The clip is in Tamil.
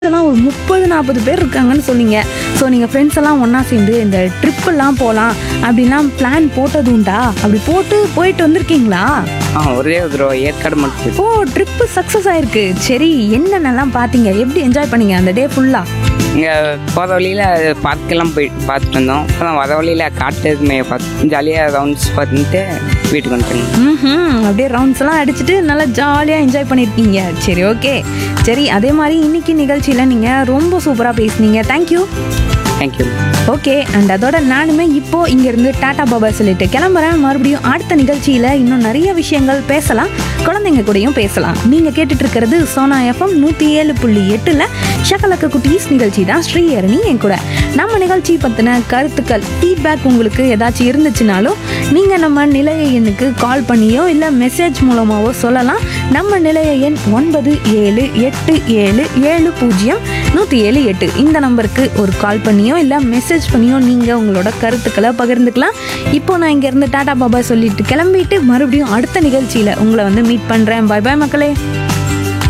இதெல்லாம் ஒரு முப்பது நாற்பது பேர் இருக்காங்கன்னு சொன்னீங்க ஸோ நீங்கள் ஃப்ரெண்ட்ஸ் எல்லாம் ஒன்றா சேர்ந்து இந்த ட்ரிப்பெல்லாம் போகலாம் அப்படிலாம் பிளான் போட்டது உண்டா அப்படி போட்டு போயிட்டு வந்திருக்கீங்களா ஆ ஒரே ஒரு தடவை ஏற்காடு மட்டும் ஓ ட்ரிப்பு சக்ஸஸ் ஆயிருக்கு சரி என்னென்னலாம் பார்த்தீங்க எப்படி என்ஜாய் பண்ணீங்க அந்த டே ஃபுல்லாக இங்கே போகிற வழியில் பார்க்கெல்லாம் போய் பார்த்துட்டு வந்தோம் அப்புறம் வர வழியில் காட்டு மேய பார்த்து ஜாலியாக ரவுண்ட்ஸ் பார்த்துட்டு வீட்டுக்கு வந்துட்டேங்க ம் அப்படியே ரவுண்ட்ஸ் எல்லாம் அடிச்சுட்டு நல்லா ஜாலியாக என்ஜாய் பண்ணியிருக்கீங்க சரி ஓகே சரி அதே மாதிரி இன்னைக்கு நிகழ்ச்சியில் நீங்கள் ரொம்ப சூப்பராக பேசுனீங்க தேங்க்யூ தேங்க்யூ ஓகே அண்ட் அதோட நானுமே இப்போ இங்கேருந்து டாடா பாபா சொல்லிட்டு கிளம்புறேன் மறுபடியும் அடுத்த நிகழ்ச்சியில் இன்னும் நிறைய விஷயங்கள் பேசலாம் குழந்தைங்க கூடயும் பேசலாம் நீங்கள் கேட்டுட்டு இருக்கிறது சோனா எஃப்எம் நூற்றி ஏழு புள்ளி எட்டில் ஷகலக்க குட்டீஸ் நிகழ்ச்சி தான் ஸ்ரீஹரணி என் கூட நம்ம நிகழ்ச்சி பற்றின கருத்துக்கள் ஃபீட்பேக் உங்களுக்கு ஏதாச்சும் இருந்துச்சுனாலும் நீங்கள் நம்ம நிலைய எண்ணுக்கு கால் பண்ணியோ இல்லை மெசேஜ் மூலமாகவோ சொல்லலாம் நம்ம நிலைய எண் ஒன்பது ஏழு எட்டு ஏழு ஏழு பூஜ்ஜியம் நூற்றி ஏழு எட்டு இந்த நம்பருக்கு ஒரு கால் பண்ணியோ இல்லை மெசேஜ் பண்ணியோ நீங்கள் உங்களோட கருத்துக்களை பகிர்ந்துக்கலாம் இப்போ நான் இங்கேருந்து டாடா பாபா சொல்லிட்டு கிளம்பிட்டு மறுபடியும் அடுத்த நிகழ்ச்சியில் உங்களை வந்து மீட் பண்ணுறேன் பை பாய் மக்களே